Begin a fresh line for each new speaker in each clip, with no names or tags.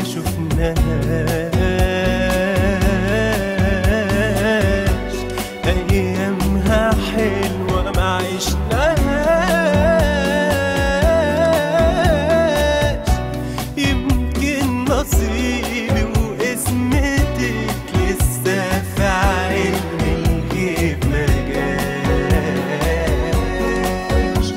شفناهاش أيامها حلوة ما عشناهاش يمكن نصيبي واسمتك لسه في علم الغيب ما جاش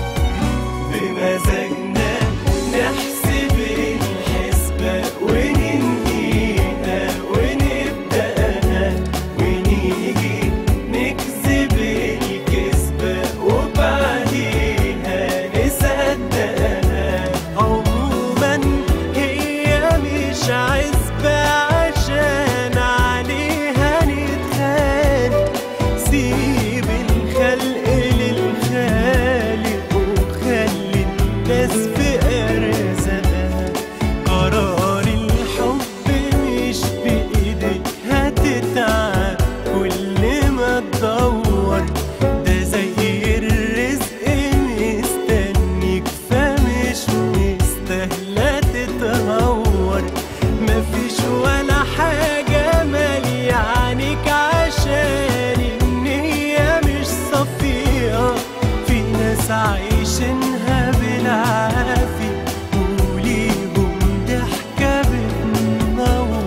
بمزاجنا نحسب الحسبة وننهيها ونبدأها ونيجي نكذب الكذبة وبعديها نصدقها عموما هي مش عزبة عشان عليها نتخانق سيب الخلق للخالق وخلي الناس في أرزاقها قرار الحب مش بإيدك هتتعب كل ما تدور ده زي الرزق مستنيك فمش مستاهلة تتهور مفيش ولا حاجة مالية عنك عشان النية مش صفية في ناس عايشينها بالعافية وليهم ضحكة بتنور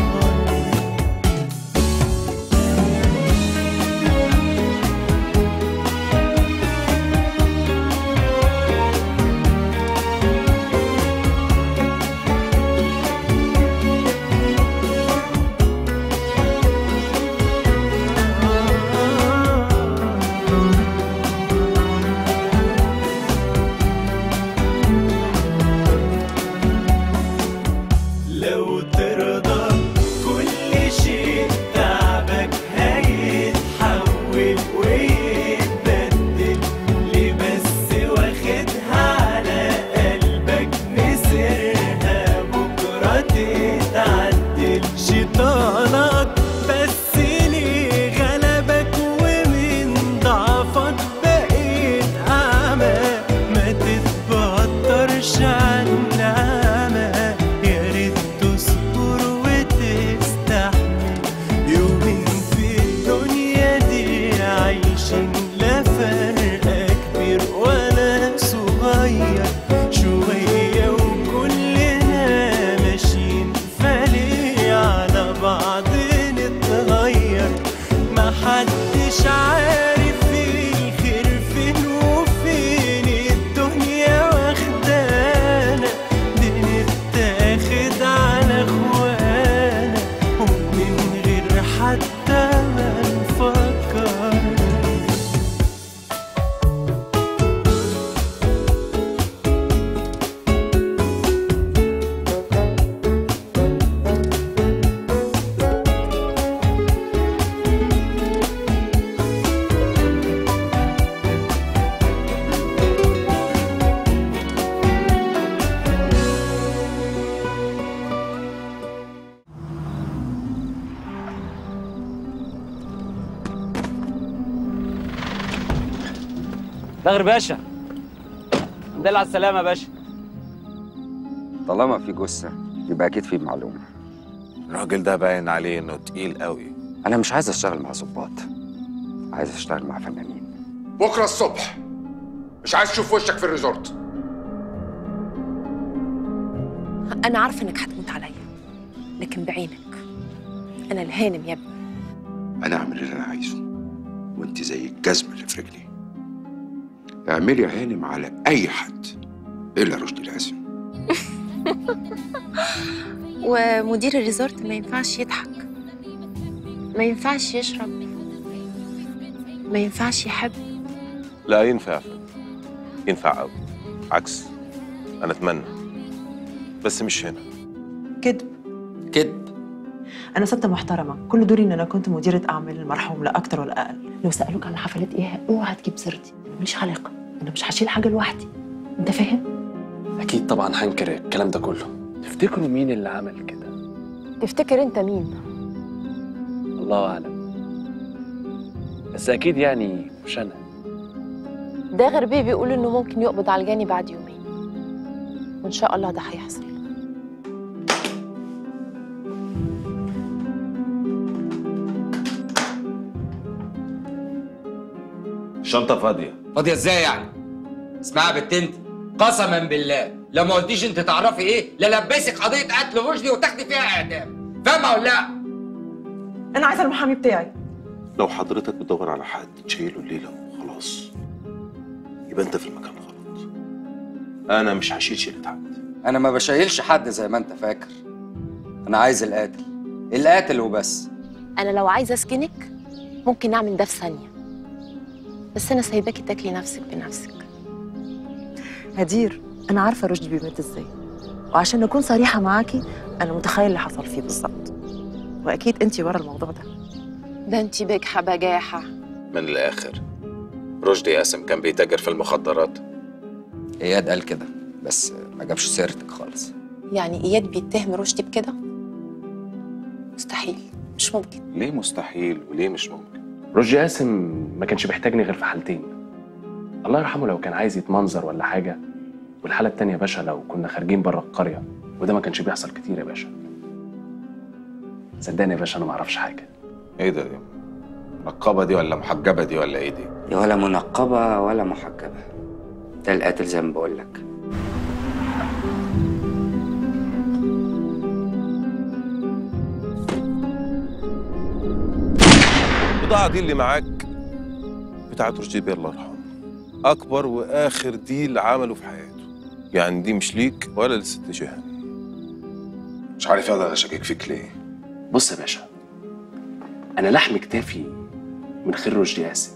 لو ترضى كل شيء تعبك هيتحول ويتبدل ليه بس واخدها على قلبك مسرها بكرة تتعدل شيطانك بس ليه غلبك ومن ضعفك بقيت أعمى ما تتبطرش عن نعمة يا ريت تصبر وتستحمل يومين في الدنيا دي عايشين لا فرق كبير ولا صغير شوية وكلنا ماشيين فليه على بعض نتغير محدش عارف الخير فين وفين الدنيا واخدانا بنتاخد على اخوانا ومن غير حتى ما نفكر
دغر باشا الحمد لله على السلامة يا باشا
طالما في جثة يبقى أكيد في معلومة
الراجل ده باين عليه انه تقيل قوي
أنا مش عايز أشتغل مع ظباط عايز أشتغل مع فنانين
بكره الصبح مش عايز اشوف وشك في الريزورت
أنا عارفة إنك هتموت عليا لكن بعينك أنا الهانم يا ابني
انا اعمل اللي انا عايزه وانت زي الجزمه اللي في رجلي اعملي هانم على اي حد الا رشدي القاسم
ومدير الريزورت ما ينفعش يضحك ما ينفعش يشرب ما ينفعش يحب
لا ينفع ينفع قوي عكس انا اتمنى بس مش هنا
كذب
كذب
انا ست محترمه كل دوري ان انا كنت مديره اعمال المرحوم لا اكتر ولا اقل لو سالوك على حفلات ايه اوعى تجيب سيرتي انا ماليش علاقه انا مش هشيل حاجه لوحدي انت فاهم
أكيد طبعا هنكر الكلام ده كله تفتكروا مين اللي عمل كده؟
تفتكر أنت مين؟
الله أعلم بس أكيد يعني مش أنا
ده غربي بيقول إنه ممكن يقبض على الجاني بعد يومين وإن شاء الله ده هيحصل
الشنطه فاضيه
فاضيه ازاي يعني اسمعي يا بنت انت قسما بالله لو ما قلتيش انت تعرفي ايه للبسك قضيه قتل رشدي وتاخدي فيها اعدام فاهمه ولا لا
انا عايزه المحامي بتاعي
لو حضرتك بتدور على حد تشيله الليله وخلاص يبقى انت في المكان غلط انا مش هشيل شيله حد
انا ما بشيلش حد زي ما انت فاكر انا عايز القاتل القاتل وبس
انا لو عايزه اسكنك ممكن نعمل ده في ثانيه بس انا سايباكي تاكلي نفسك بنفسك
هدير انا عارفه رشدي بيموت ازاي وعشان نكون صريحه معاكي انا متخيل اللي حصل فيه بالظبط واكيد انت ورا الموضوع ده
ده انت بجحه بجاحه
من الاخر رشدي قاسم كان بيتاجر في المخدرات
اياد قال كده بس ما جابش سيرتك خالص
يعني اياد بيتهم رشدي بكده مستحيل مش ممكن
ليه مستحيل وليه مش ممكن
رشدي قاسم ما كانش بيحتاجني غير في حالتين الله يرحمه لو كان عايز يتمنظر ولا حاجه والحاله التانيه يا باشا لو كنا خارجين بره القريه وده ما كانش بيحصل كتير يا باشا صدقني يا باشا انا ما اعرفش حاجه
ايه ده دي منقبه دي ولا محجبه دي ولا ايه دي
دي ولا منقبه ولا محجبه ده القاتل زي ما بقول لك
البضاعة دي اللي معاك بتاعت رشدي بيه الله يرحمه أكبر وآخر ديل عمله في حياته يعني دي مش ليك ولا للست جهة
مش عارف اقدر اشكك فيك ليه
بص يا باشا انا لحم كتافي من خير رشدي قاسم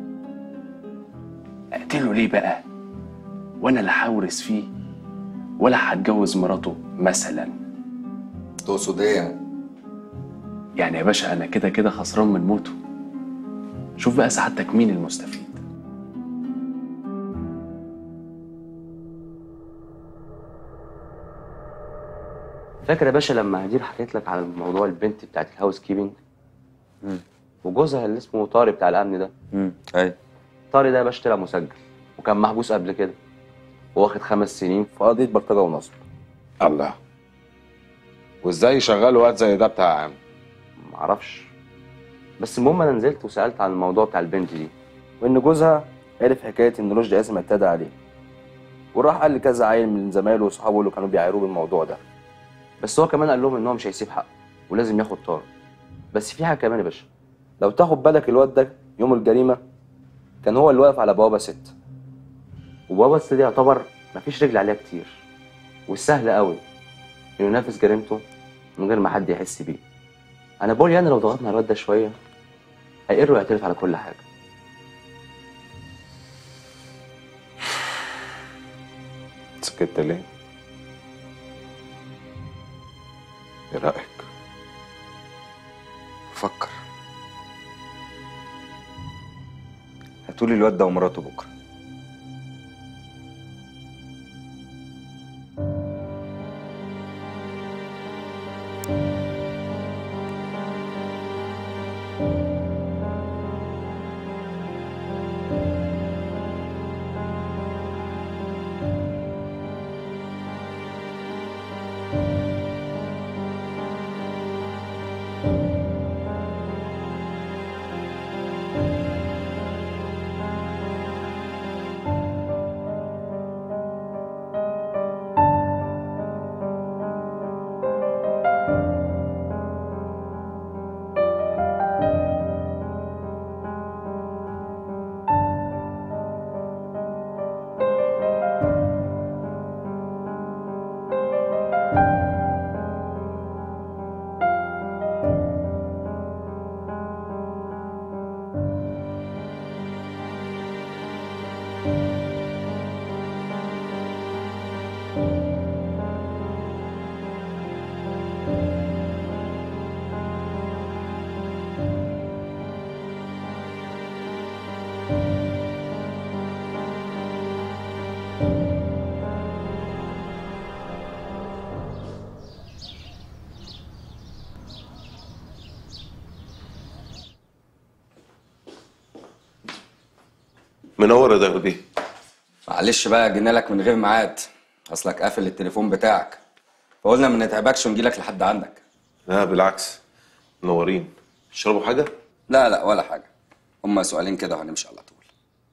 اقتله ليه بقى وانا لا هورث فيه ولا هتجوز مراته مثلا
تقصد ايه يعني؟
يعني يا باشا انا كده كده خسران من موته شوف بقى سعادتك مين المستفيد
فاكر يا باشا لما هدير حكيت لك على الموضوع البنت بتاعت الهاوس كيبنج وجوزها اللي اسمه طارق بتاع الامن ده
امم ايوه
طارق ده يا باشا طلع مسجل وكان محبوس قبل كده واخد خمس سنين في قضيه بلطجه ونصب
الله وازاي يشغلوا واد زي ده بتاع عام
معرفش بس المهم انا نزلت وسالت عن الموضوع بتاع البنت دي وان جوزها عرف حكايه ان رشدي قاسم اعتدى عليه وراح قال لكذا عيل من زمايله واصحابه اللي كانوا بيعايروه بالموضوع ده بس هو كمان قال لهم ان هو مش هيسيب حقه ولازم ياخد طار بس في حاجه كمان يا باشا لو تاخد بالك الواد ده يوم الجريمه كان هو اللي واقف على بوابه ست وبوابه ست دي يعتبر مفيش رجل عليها كتير والسهل قوي انه ينفذ جريمته من غير ما حد يحس بيه انا بقول يعني لو ضغطنا على الواد ده شويه هيقر ويعترف على كل حاجه
سكت ليه؟ ايه رايك؟
فكر هاتولي الواد ده ومراته بكره
منور يا دغر بيه
معلش بقى جينا لك من غير ميعاد اصلك قافل التليفون بتاعك فقلنا ما نتعبكش ونجي لك لحد عندك
لا بالعكس منورين تشربوا حاجة؟
لا لا ولا حاجه هما سؤالين كده وهنمشي على طول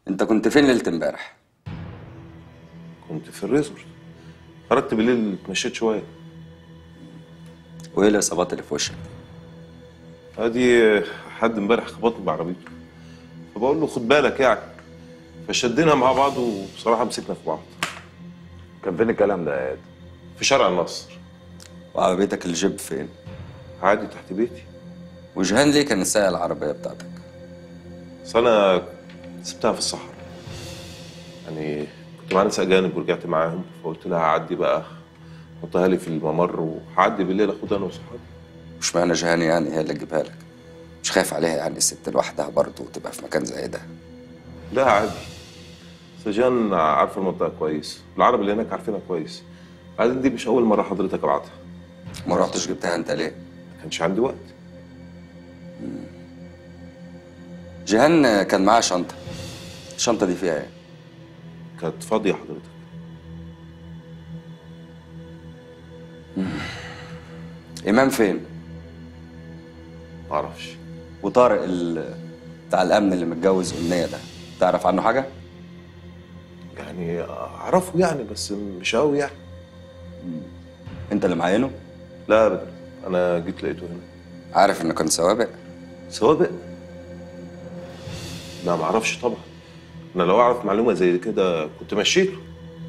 انت كنت فين ليله امبارح
كنت في الريزورت خرجت بالليل اتمشيت شويه
وايه الاصابات اللي في وشك
ادي حد امبارح خبطني بعربيته فبقول له خد بالك يعني فشدينا مع بعض وبصراحه مسكنا في بعض
كان فين الكلام ده يا اد
في شارع النصر
وعربيتك الجيب فين
عادي تحت بيتي
وجهان ليه كان سايق العربيه بتاعتك
بس انا سبتها في الصحراء يعني كنت مع ناس اجانب ورجعت معاهم فقلت لها هعدي بقى حطها لي في الممر وهعدي بالليل اخدها انا وصحابي
مش معنى جهان يعني هي اللي تجيبها لك مش خايف عليها يعني الست لوحدها برضه وتبقى في مكان زي ده
لا عادي سجان عارفه المنطقه كويس العرب اللي هناك عارفينها كويس بعدين دي مش اول مره حضرتك ابعتها
ما رحتش جبتها انت ليه
ما كانش عندي وقت
جيهان كان معاه شنطه الشنطه دي فيها ايه
كانت فاضيه حضرتك
امام فين
معرفش
وطارق ال... بتاع الامن اللي متجوز امنيه ده تعرف عنه حاجه
يعني اعرفه يعني بس مش قوي يعني
انت اللي معينه
لا ابدا انا جيت لقيته هنا
عارف انه كان سوابق
سوابق لا ما اعرفش طبعا انا لو اعرف معلومه زي كده كنت مشيته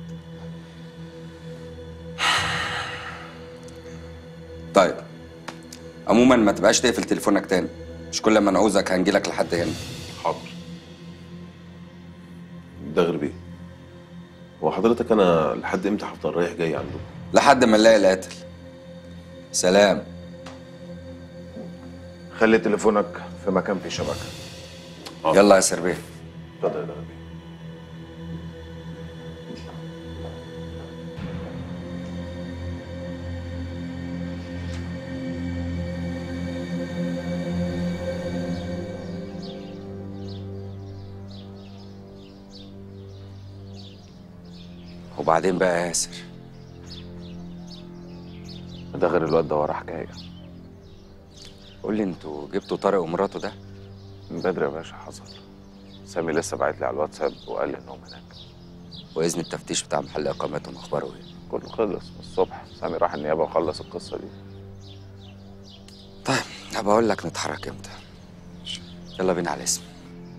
طيب عموما ما تبقاش تقفل تليفونك تاني مش كل ما نعوزك هنجيلك لحد هنا
حاضر ده غير بيه هو حضرتك انا لحد امتى هفضل رايح جاي عنده
لحد ما نلاقي القاتل سلام
خلي تليفونك في مكان فيه شبكه
يلا يا سربيه
اتفضل يا غبي
وبعدين بقى يا ياسر
ده غير الواد ده وراه حكايه
قول لي انتوا جبتوا طارق ومراته ده
من بدري يا باشا حصل سامي لسه باعت لي على الواتساب وقال لي انهم هناك
واذن التفتيش بتاع محل اقامتهم اخباره ايه
كله خلص من الصبح سامي راح النيابه وخلص القصه دي
طيب هبقى اقول لك نتحرك امتى يلا بينا على الاسم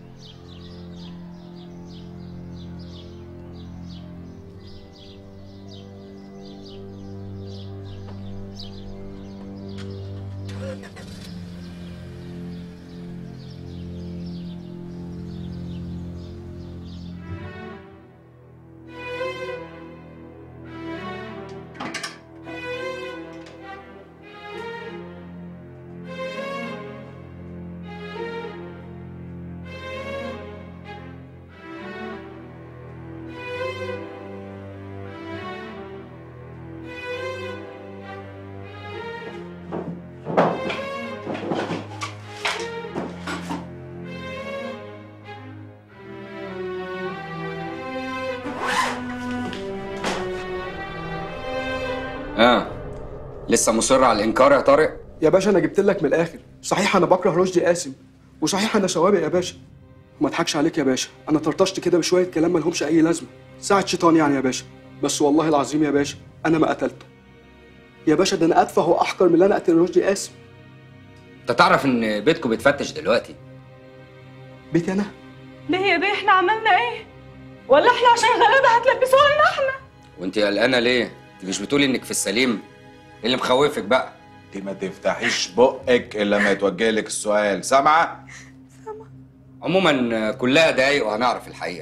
اه لسه مصر على الانكار يا طارق
يا باشا انا جبت لك من الاخر صحيح انا بكره رشدي قاسم وصحيح انا سوابق يا باشا وما اضحكش عليك يا باشا انا طرطشت كده بشويه كلام ما لهمش اي لازمه ساعه شيطان يعني يا باشا بس والله العظيم يا باشا انا ما قتلته يا باشا ده انا اتفه واحقر من اللي انا اقتل رشدي قاسم
انت تعرف ان بيتكم بيتفتش دلوقتي
بيتي انا
ليه يا بيه احنا عملنا ايه؟ ولا احنا عشان غلابه هتلبسوها لنا احنا؟
وانت قلقانه ليه انت مش بتقولي انك في السليم ايه اللي مخوفك بقى
دي ما تفتحيش بقك الا لما يتوجه لك السؤال سامعه
عموما كلها دقايق وهنعرف الحقيقه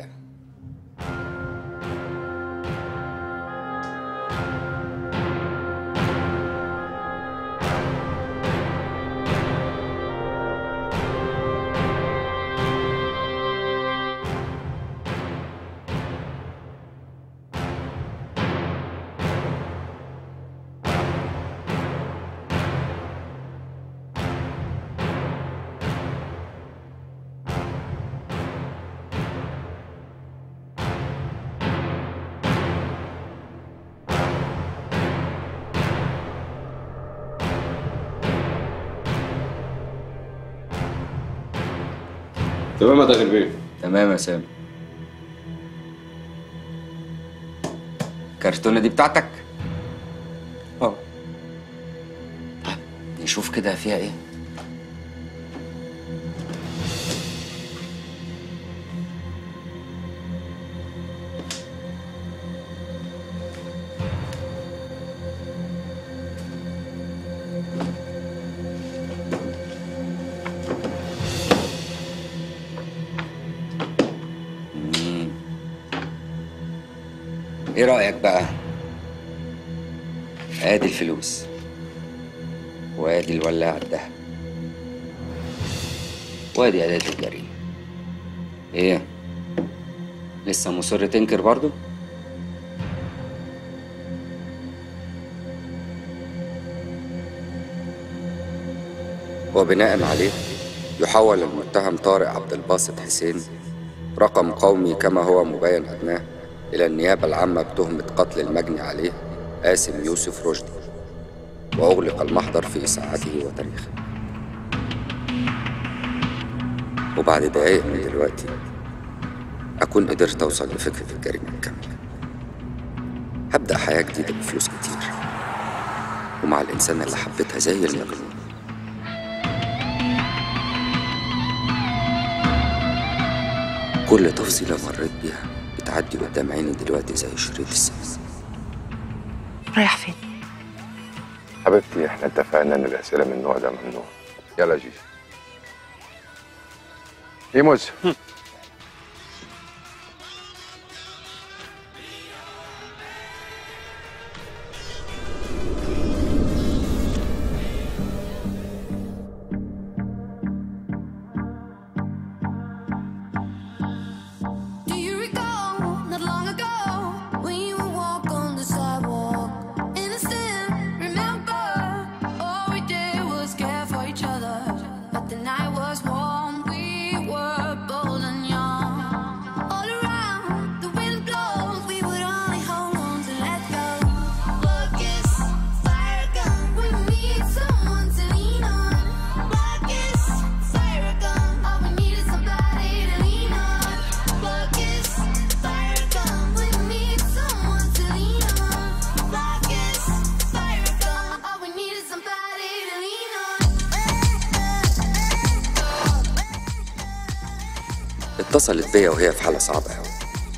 تمام يا داخل بيه
تمام يا سامي الكرتونه دي بتاعتك
اه
نشوف كده فيها ايه مم. ايه رأيك بقى؟ ادي الفلوس وادي الولاعة الدهب وادي أداة الجريمة ايه؟ لسه مصر تنكر برضو؟ وبناء عليه يحول المتهم طارق عبد الباسط حسين رقم قومي كما هو مبين أدناه إلى النيابة العامة بتهمة قتل المجني عليه قاسم يوسف رشدي وأغلق المحضر في ساعته وتاريخه وبعد دقايق من دلوقتي أكون قدرت أوصل لفكرة الجريمة الكاملة هبدأ حياة جديدة بفلوس كتير ومع الإنسان اللي حبيتها زي المجنون كل تفصيلة مريت بيها بتعدي قدام عيني دلوقتي زي شريط السينما
رايح فين؟
حبيبتي احنا اتفقنا ان الاسئله من النوع ده ممنوع يلا يا جيجي ايموز
Do you recall not long ago when you would walk on the sidewalk? Innocent, remember? All we did was care for each other. But the night was warm, we were bold and young. All around, the wind blows, we would only hold on to let go. Focus, fire gun, we need someone to lean on. Focus, fire gun, all we need is somebody to lean on. Focus, fire gun, we need someone to lean on. Focus, fire gun, all we need is somebody to lean on.
اتصلت بيا وهي في حالة صعبة أوي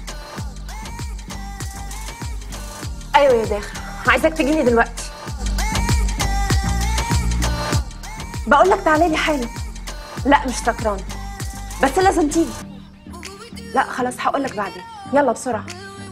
ايوه يا داخل عايزك تجيني دلوقتي بقول لك تعالي لي حالا لا مش سكرانه بس لازم تيجي لا خلاص هقول لك بعدين يلا بسرعه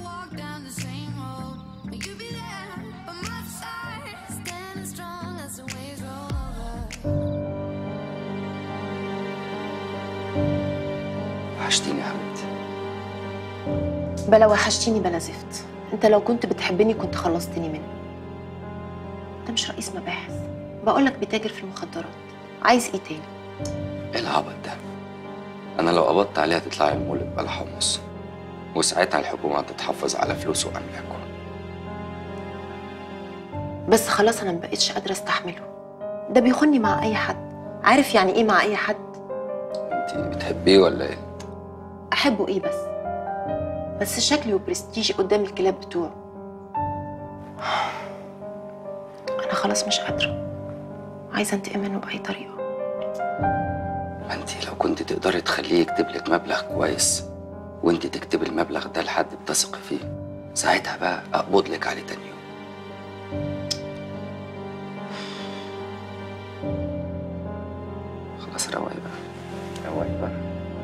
وحشتيني يا حبيبتي
بلا وحشتيني بلا زفت انت لو كنت بتحبني كنت خلصتني منه انت مش رئيس مباحث بقول لك بتاجر في المخدرات عايز ايه تاني
ايه العبط ده انا لو قبضت عليها تطلع المولد بلا حمص وساعتها الحكومة هتتحفظ على فلوسه واملاكه
بس خلاص انا مبقتش قادره استحمله ده بيخوني مع اي حد عارف يعني ايه مع اي حد
انت بتحبيه ولا ايه
احبه ايه بس بس شكلي وبرستيجي قدام الكلاب بتوعه انا خلاص مش قادره عايزه انتقم منه باي طريقه
ما انت لو كنت تقدري تخليه يكتب لك مبلغ كويس وانت تكتب المبلغ ده لحد بتثقي فيه ساعتها بقى اقبض لك عليه تاني يوم خلاص رواي بقى رواي بقى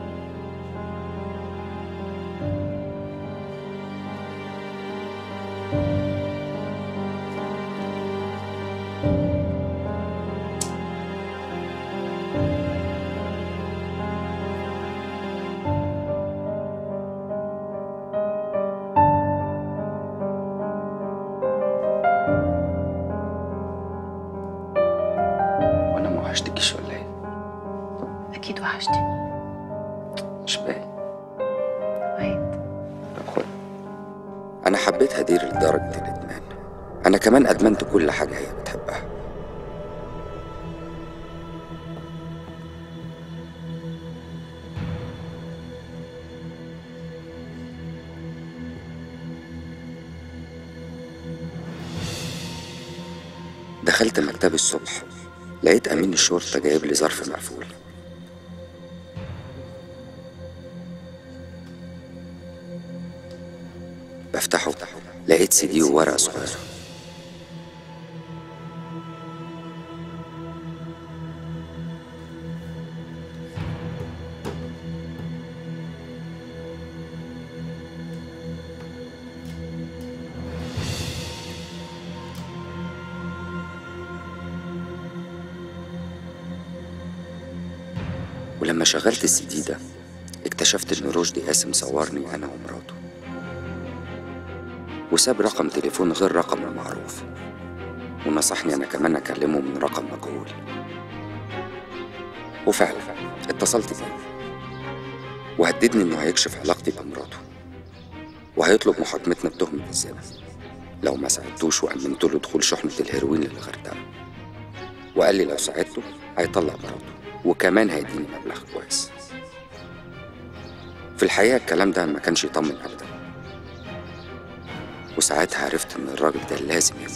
وانا ما وحشتكيش ولا ايه
اكيد وحشتني
مش باين
وعيد
طب خد انا حبيت هدير لدرجة الادمان انا كمان ادمنت كل حاجة هي بتحبها دخلت مكتبي الصبح لقيت أمين الشرطة جايب لي ظرف مقفول بفتحه لقيت سي دي وورقة صغيرة ولما شغلت السي دي ده اكتشفت ان رشدي قاسم صورني انا ومراته وساب رقم تليفون غير رقم المعروف ونصحني انا كمان اكلمه من رقم مجهول وفعلا اتصلت بيه وهددني انه هيكشف علاقتي بمراته وهيطلب محاكمتنا بتهمة الزنا لو ما ساعدتوش وأمنت له دخول شحنة الهيروين للغردقة وقال لي لو ساعدته هيطلق مراته وكمان هيديني مبلغ كويس في الحقيقة الكلام ده ما كانش يطمن أبدا وساعتها عرفت إن الراجل ده لازم يموت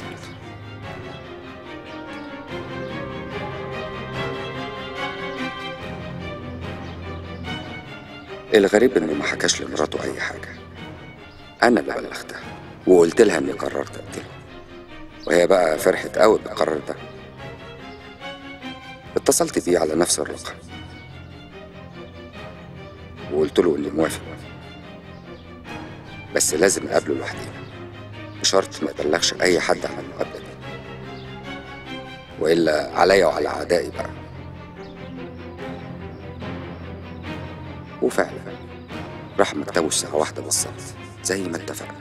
الغريب إنه ما حكاش لمراته أي حاجة أنا اللي بلغتها وقلت لها إني قررت أقتله وهي بقى فرحت قوي بالقرار ده اتصلت بيه على نفس الرقم وقلت له إني موافق بس لازم أقابله لوحدي بشرط ما يبلغش أي حد عن المقابلة دي وإلا عليا وعلى أعدائي بقى وفعلا راح مكتبه الساعة واحدة بالظبط زي ما اتفقنا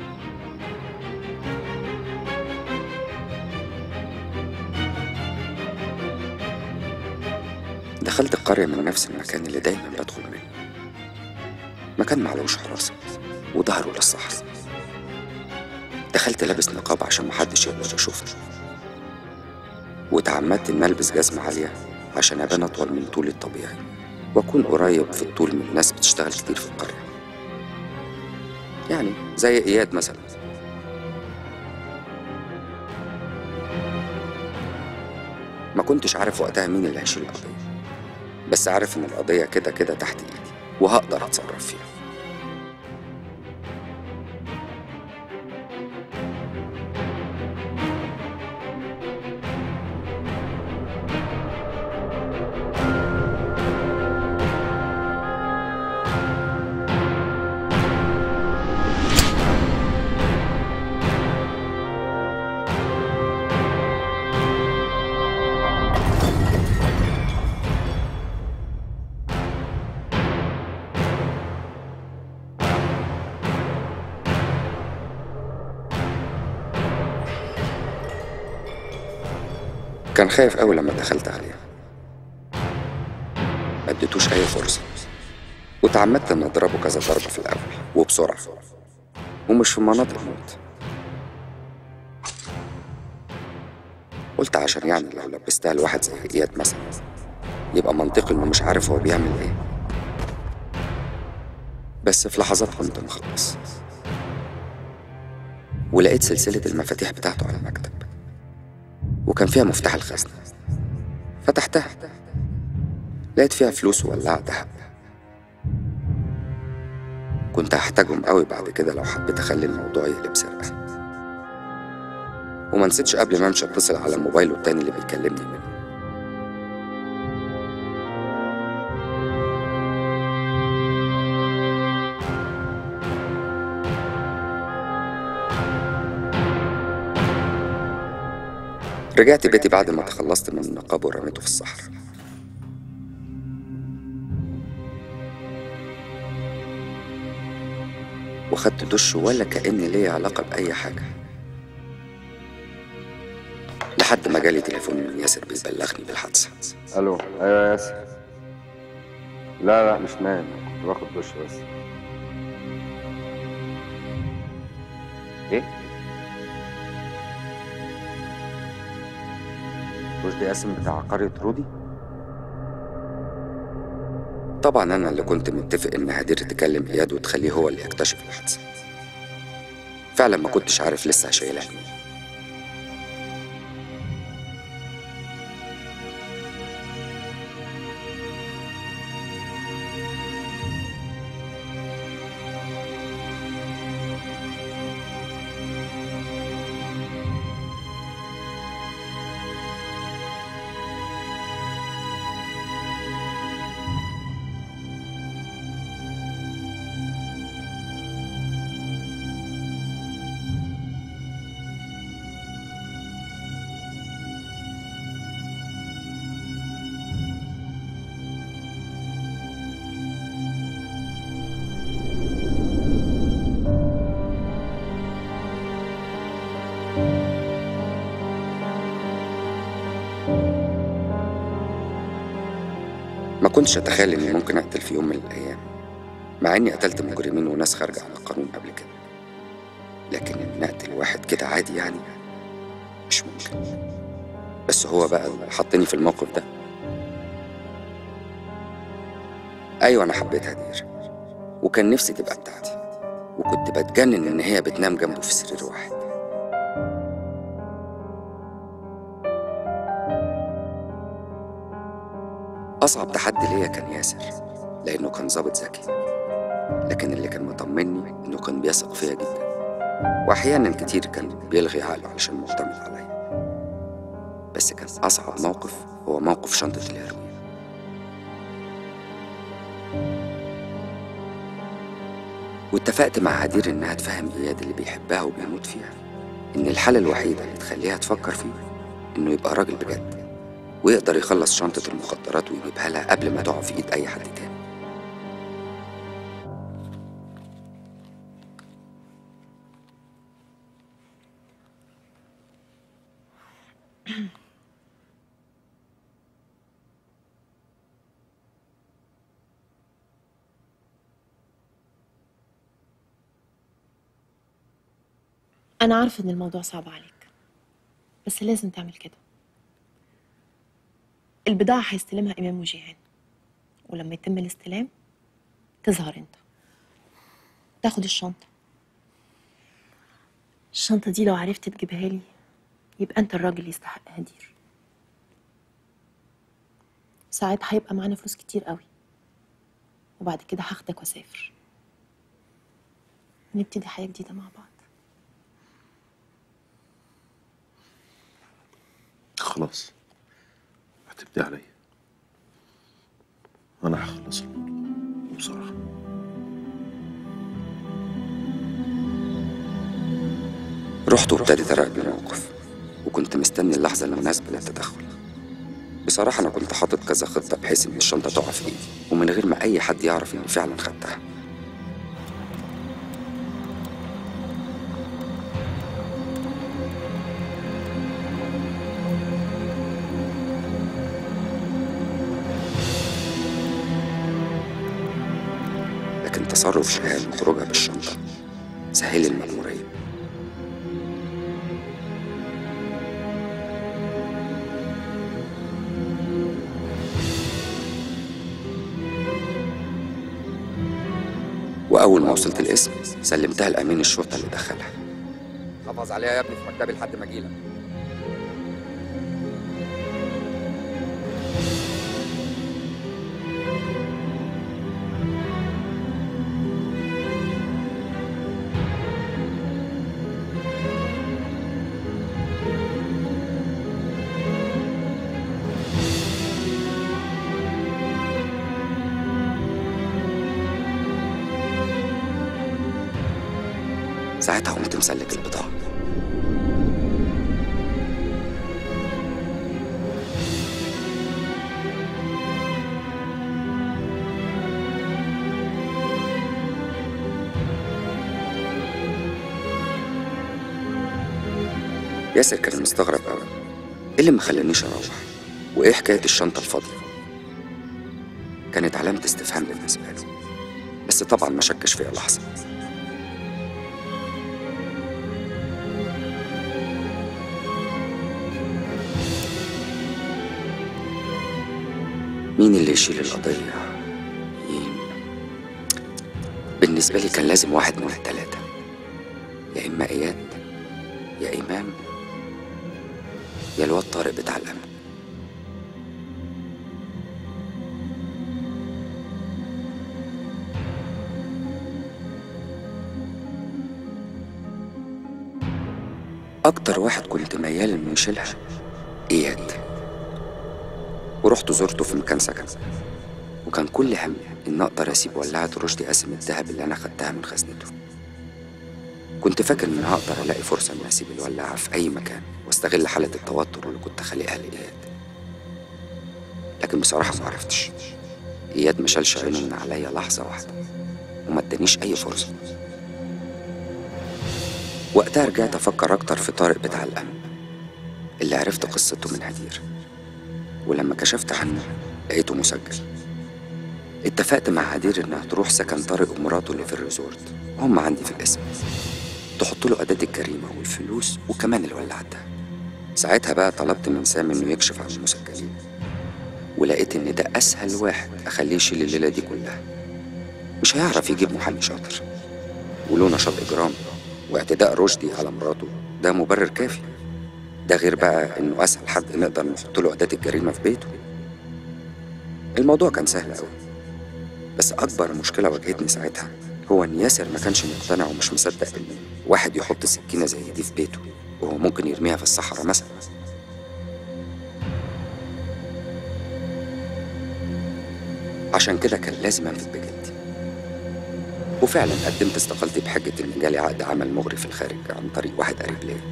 دخلت القرية من نفس المكان اللي دايما بدخل منه مكان معلوش حراسة وظهره للصحراء دخلت لابس نقاب عشان محدش يقدر يشوفني وتعمدت إن ألبس جزمة عالية عشان أبان أطول من طولي الطبيعي وأكون قريب في الطول من ناس بتشتغل كتير في القرية يعني زي إياد مثلا ما كنتش عارف وقتها مين اللي هيشيل القضية بس عارف إن القضية كده كده تحت إيدي وهقدر أتصرف فيها كان خايف أوي لما دخلت عليه ما اديتوش أي فرصة وتعمدت إن أضربه كذا ضربة في الأول وبسرعة ومش في مناطق موت قلت عشان يعني لو لبستها لواحد زي إياد مثلا يبقى منطقي إنه مش عارف هو بيعمل إيه بس في لحظات كنت مخلص ولقيت سلسلة المفاتيح بتاعته على المكتب وكان فيها مفتاح الخزنة فتحتها لقيت فيها فلوس وولاعة دهب كنت هحتاجهم قوي بعد كده لو حبيت اخلي الموضوع يقلب سرقة وما نسيتش قبل ما امشي اتصل على موبايله التاني اللي بيكلمني منه رجعت بيتي بعد ما تخلصت من النقاب ورميته في الصحراء وخدت دش ولا كأن ليا علاقة بأي حاجة لحد ما جالي تليفون من ياسر بيبلغني بالحادثة
الو ايوه يا ياسر لا لا مش نايم كنت باخد دش بس ايه رشدي قاسم بتاع قرية رودي
طبعا أنا اللي كنت متفق إن هدير تكلم إياد وتخليه هو اللي يكتشف الحادثة فعلا ما كنتش عارف لسه هشيلها مين كنتش أتخيل إني ممكن أقتل في يوم من الأيام مع إني قتلت مجرمين وناس خارجة عن القانون قبل كده لكن إن أقتل واحد كده عادي يعني مش ممكن بس هو بقى اللي حطني في الموقف ده أيوة أنا حبيت هدير وكان نفسي تبقى بتاعتي وكنت بتجنن إن هي بتنام جنبه في سرير واحد أصعب تحدي ليا كان ياسر لأنه كان ظابط ذكي لكن اللي كان مطمني إنه كان بيثق فيا جدا وأحيانا كتير كان بيلغي عقله علشان معتمد عليا بس كان أصعب موقف هو موقف شنطة الهيروين واتفقت مع هدير إنها تفهم إياد اللي بيحبها وبيموت فيها إن الحالة الوحيدة اللي تخليها تفكر فيه إنه يبقى راجل بجد ويقدر يخلص شنطة المخدرات ويجيبها لها قبل ما تقع في إيد أي حد تاني
أنا عارفة إن الموضوع صعب عليك بس لازم تعمل كده البضاعة هيستلمها إمام وجيهان ولما يتم الاستلام تظهر أنت تاخد الشنطة الشنطة دي لو عرفت تجيبها لي يبقى أنت الراجل اللي يستحق هدير ساعتها هيبقى معانا فلوس كتير قوي وبعد كده هاخدك واسافر نبتدي حياة جديدة مع بعض
خلاص هتبدي عليا انا هخلص الموضوع بصراحه
رحت وابتديت أراقب الموقف وكنت مستني اللحظة المناسبة للتدخل بصراحة أنا كنت حاطط كذا خطة بحيث إن الشنطة تقع في إيدي ومن غير ما أي حد يعرف إني فعلا خدتها لكن تصرف شهاب وخروجها بالشنطة سهل المأمورية وأول ما وصلت القسم سلمتها لأمين الشرطة اللي دخلها حافظ عليها يا ابني في مكتبي لحد ما أجيلك ساعتها قمت مسلك البضاعة ياسر كان مستغرب قوي ايه اللي ما خلانيش اروح وايه حكايه الشنطه الفاضيه كانت علامه استفهام بالنسبه له بس طبعا ما شكش فيها لحظه مين اللي يشيل القضية؟ مين؟ بالنسبة لي كان لازم واحد من التلاتة يا إما إياد يا إمام يا الواد طارق بتاع الأمن أكتر واحد كنت ميال إنه يشيلها إياد ورحت زرته في مكان سكن وكان كل همي إن أقدر أسيب ولاعة رشدي قاسم الذهب اللي أنا خدتها من خزنته كنت فاكر إن هقدر ألاقي فرصة إني أسيب الولاعة في أي مكان واستغل حالة التوتر اللي كنت خالقها لإياد لكن بصراحة ما عرفتش إياد ما شالش عينه من عليا لحظة واحدة وما ادانيش أي فرصة وقتها رجعت أفكر أكتر في طارق بتاع الأمن اللي عرفت قصته من هدير ولما كشفت عنه لقيته مسجل اتفقت مع عدير انها تروح سكن طارق ومراته اللي في الريزورت وهم عندي في القسم تحط له أداة الجريمة والفلوس وكمان الولاعة ده ساعتها بقى طلبت من سامي انه يكشف عن المسجلين ولقيت ان ده اسهل واحد اخليه يشيل الليله دي كلها مش هيعرف يجيب محامي شاطر وله نشاط اجرامي واعتداء رشدي على مراته ده مبرر كافي ده غير بقى انه اسهل حد نقدر نحط له اداه الجريمه في بيته الموضوع كان سهل قوي بس اكبر مشكله واجهتني ساعتها هو ان ياسر ما كانش مقتنع ومش مصدق ان واحد يحط سكينه زي دي في بيته وهو ممكن يرميها في الصحراء مثلا عشان كده كان لازم انفذ بجلدي وفعلا قدمت استقالتي بحجة إن جالي عقد عمل مغري في الخارج عن طريق واحد قريب ليا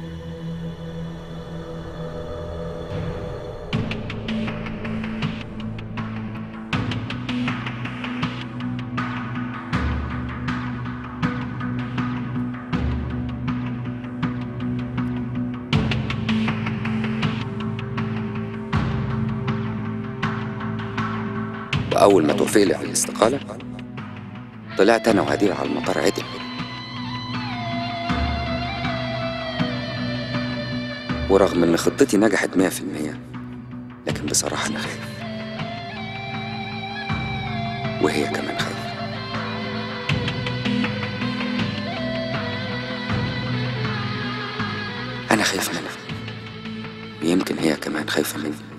وأول ما توافق لي على الاستقالة طلعت أنا وهدير على المطار عدل ورغم إن خطتي نجحت مية في المية لكن بصراحة أنا خايف وهي كمان خايفة أنا خايف منها يمكن هي كمان خايفة مني